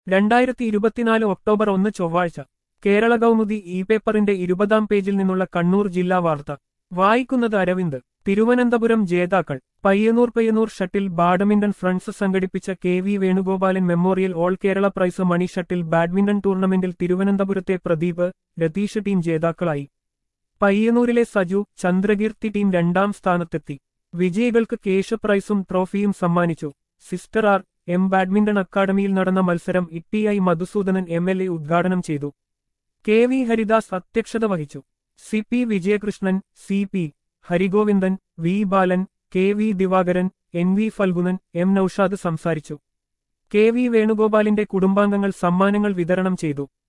രണ്ടായിരത്തി ഇരുപത്തിനാല് ഒക്ടോബർ ഒന്ന് ചൊവ്വാഴ്ച കേരള കൗമുദി ഇ പേപ്പറിന്റെ ഇരുപതാം പേജിൽ നിന്നുള്ള കണ്ണൂർ ജില്ലാ വാർത്ത വായിക്കുന്നത് അരവിന്ദ് തിരുവനന്തപുരം ജേതാക്കൾ Payyanur Payyanur shuttle badminton friends സംഘടിപ്പിച്ച K V Venugopalan memorial all Kerala prize money shuttle badminton ടൂർണമെന്റിൽ തിരുവനന്തപുരത്തെ പ്രദീപ് രതീഷ് ടീം ജേതാക്കളായി പയ്യന്നൂരിലെ സജു ചന്ദ്രകീർത്തി ടീം രണ്ടാം സ്ഥാനത്തെത്തി വിജയികൾക്ക് കേശ പ്രൈസും ട്രോഫിയും സമ്മാനിച്ചു സിസ്റ്റർ ആർ എം ബാഡ്മിന്റൺ അക്കാദമിയിൽ നടന്ന മത്സരം T I Madhusoodanan M L A ഉദ്ഘാടനം ചെയ്തു കെ വി ഹരിദാസ് അധ്യക്ഷത വഹിച്ചു C P Vijayakrishnan C P Harigovindan V Balan K V Divakaran N V Phalgunan M Noushad സംസാരിച്ചു കെ വി വേണുഗോപാലിന്റെ കുടുംബാംഗങ്ങൾ സമ്മാനങ്ങൾ വിതരണം ചെയ്തു